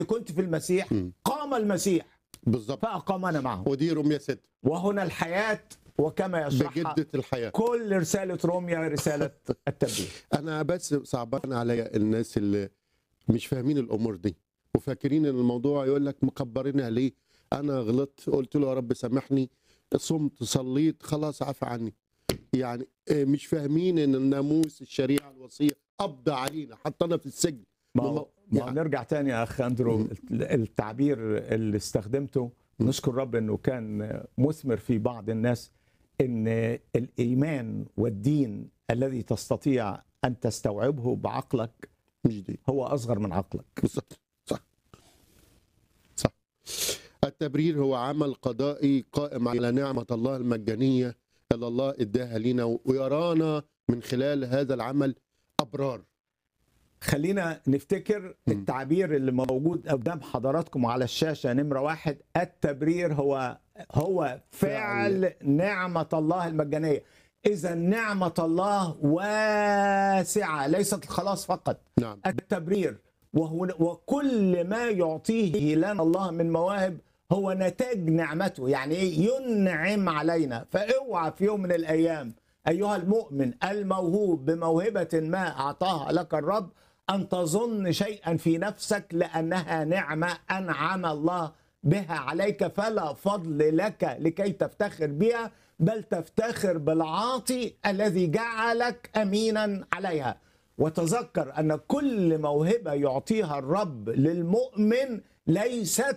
كنت في المسيح مم. قام المسيح بالظبط فأقامنا معه ودي رومية 6 وهنا الحياة وكما يشرحها بجدة الحياة كل رسالة روميا رسالة التبديل انا بس صعبان عليا الناس اللي مش فاهمين الامور دي وفاكرين ان الموضوع يقول لك مكبرينها ليه انا غلطت قلت له يا رب سامحني صمت صليت خلاص عفى عني يعني آه، مش فاهمين ان الناموس الشريعه الوصيه قبض علينا حطنا في السجن ما هو ما هو يعني- نرجع تاني يا اخ اندرو التعبير اللي استخدمته نشكر رب انه كان مثمر في بعض الناس ان الايمان والدين الذي تستطيع ان تستوعبه بعقلك مش دي هو اصغر من عقلك بالظبط صح صح التبرير هو عمل قضائي قائم على نعمة الله المجانية اللي الله اداها لنا ويرانا من خلال هذا العمل أبرار خلينا نفتكر مم. التعبير اللي موجود قدام حضراتكم على الشاشه نمره واحد التبرير هو هو فعل نعمه الله المجانيه اذا نعمه الله واسعه ليست الخلاص فقط نعم التبرير وهو وكل ما يعطيه لنا الله من مواهب هو نتاج نعمته يعني ايه ينعم علينا فاوعى في يوم من الايام ايها المؤمن الموهوب بموهبه ما اعطاها لك الرب ان تظن شيئا في نفسك لانها نعمه انعم الله بها عليك فلا فضل لك لكي تفتخر بها بل تفتخر بالعاطي الذي جعلك امينا عليها وتذكر ان كل موهبه يعطيها الرب للمؤمن ليست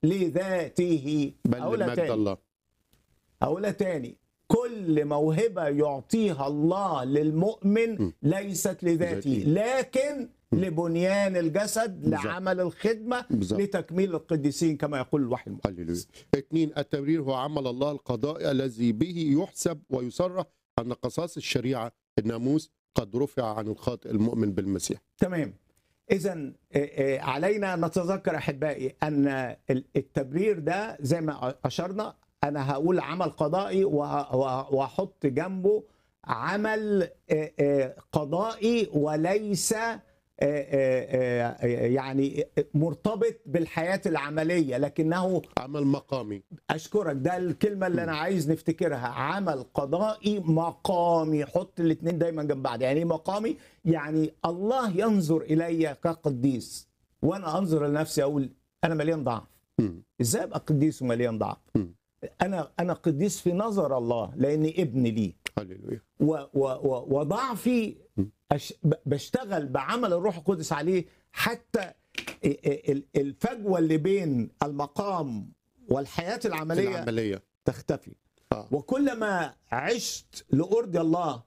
لذاته بل أقولها لمجد تاني. الله أقولها تاني كل موهبة يعطيها الله للمؤمن م. ليست لذاته ذاتي. لكن لبنيان الجسد بالظبط. لعمل الخدمة بالظبط. لتكميل القديسين كما يقول الوحي المقدس هللويا اثنين التبرير هو عمل الله القضائي الذي به يحسب ويصرح أن قصاص الشريعة الناموس قد رفع عن الخاطئ المؤمن بالمسيح تمام اذا علينا ان نتذكر احبائي ان ال- التبرير ده زي ما اشرنا انا هقول عمل قضائي وه- وه- وهحط جنبه عمل آه، آه، قضائي وليس آه، آه، آه، يعني مرتبط بالحياه العمليه لكنه عمل مقامي اشكرك ده الكلمه اللي انا عايز نفتكرها عمل قضائي مقامي حط الاثنين دايما جنب بعض يعني ايه مقامي يعني الله ينظر الي كقديس وانا انظر لنفسي اقول انا مليان ضعف مم. ازاي ابقى قديس ومليان ضعف مم. انا انا قديس في نظر الله لاني ابن ليه هللويا و و و وضعفي أش ب- بشتغل بعمل الروح القدس عليه حتى ال- ال- الفجوه اللي بين المقام والحياه في العمليه العملية تختفي آه. وكلما عشت لأرضي الله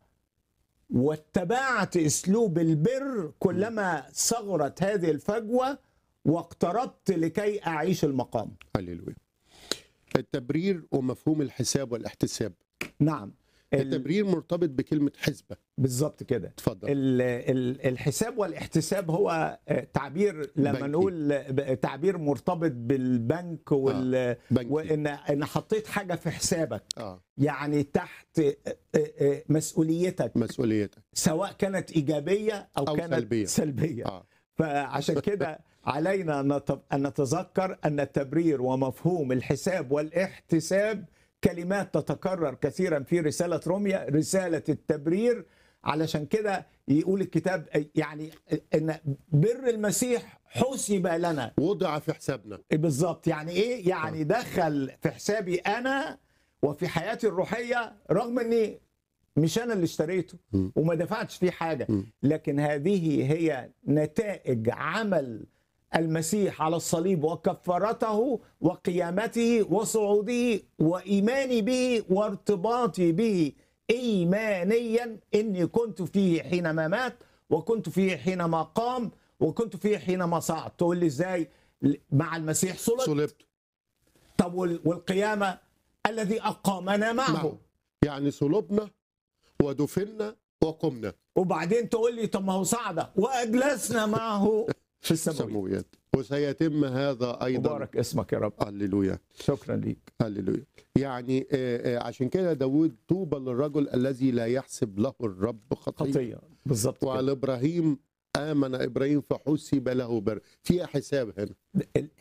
واتبعت اسلوب البر كلما صغرت هذه الفجوه واقتربت لكي اعيش المقام هللويا التبرير ومفهوم الحساب والاحتساب نعم ال- التبرير مرتبط بكلمة حسبة بالظبط كده اتفضل ال- ال- الحساب والاحتساب هو آه، تعبير لما بنكي. نقول آه، تعبير مرتبط بالبنك وال بنكي وان ان حطيت حاجه في حسابك اه يعني تحت آه، آه، آه، مسؤوليتك مسؤوليتك سواء كانت ايجابيه او, أو كانت سلبية. سلبيه اه فعشان كده علينا أن نت- ان نتذكر ان التبرير ومفهوم الحساب والاحتساب كلمات تتكرر كثيرا في رساله روميا رساله التبرير علشان كده يقول الكتاب يعني ان بر المسيح حسب لنا وضع في حسابنا بالظبط يعني ايه يعني دخل في حسابي انا وفي حياتي الروحيه رغم اني مش انا اللي اشتريته م. وما دفعتش فيه حاجه م. لكن هذه هي نتائج عمل المسيح على الصليب وكفارته وقيامته وصعوده وايماني به وارتباطي به ايمانيا اني كنت فيه حينما مات وكنت فيه حينما قام وكنت فيه حينما صعد تقول لي ازاي مع المسيح صلب صلبت طب وال- والقيامه الذي اقامنا معه معه يعني صلبنا ودفنا وقمنا وبعدين تقول لي طب ما هو صعد واجلسنا معه في السماويات سمويات وسيتم هذا ايضا مبارك اسمك يا رب هللويا شكرا ليك هللويا يعني آه، آه، عشان كده داود طوبى للرجل الذي لا يحسب له الرب خطيه خطيه بالظبط كده. وعلى ابراهيم امن ابراهيم فحسب له بر فيها حساب هنا